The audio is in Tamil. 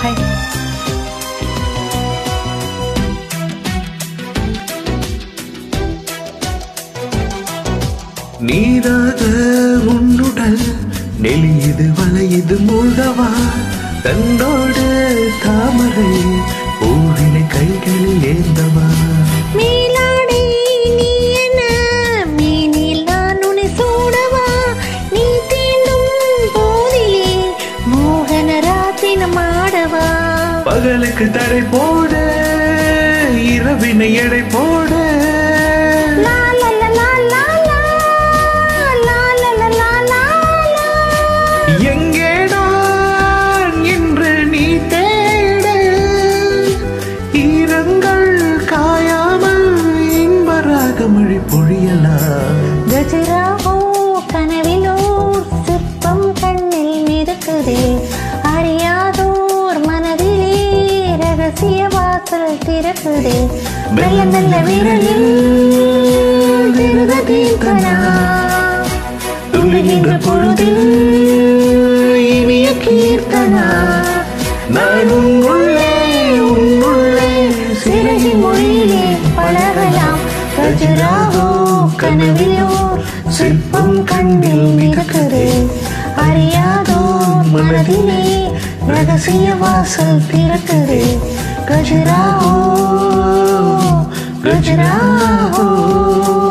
ஹாய் நீராக உன்னுடல் நெளியுது வளையுது மூழ்கவா தன்னோடு தாமரை பூவினை கைகளில் ஏந்தவா மேலாடை நீ என்ன மேனில் நான் உன்னை சூடவா நீ தீண்டும் போதிலே மோகன ராத்தினம் ஆடவா பகலுக்கு தடை போட இரவினை எடை போட லா லா லா லா லா லா. லா லா லா லா லா லா. எங்கே நான் என்று நீ தேட ஈரங்கள் காயாமல் இன்பராக மொழி பொழியலாம் கஜராவோ கனவிலோர் சிற்பம் கண்ணில் மிதக்குதே அறியாதோர் மனதிலே ரகசிய வாசல் திறக்குதே மெல்ல மெல்ல விரலில் விருத தீர்த்தனா துள்ளுகின்ற பொழுதில் இனிய கீர்த்தனா நான் உன்னுள்ளே உன்னுள்ளே சிறகி மொழியிலே பழகலாம் கஜராவோ கனவிலோர் சிற்பம் கண்ணில் மிதக்குதே அறியாதோர் மனதிலே ரகசிய வாசல் திறக்குதே கஜராவோ கஜராவோ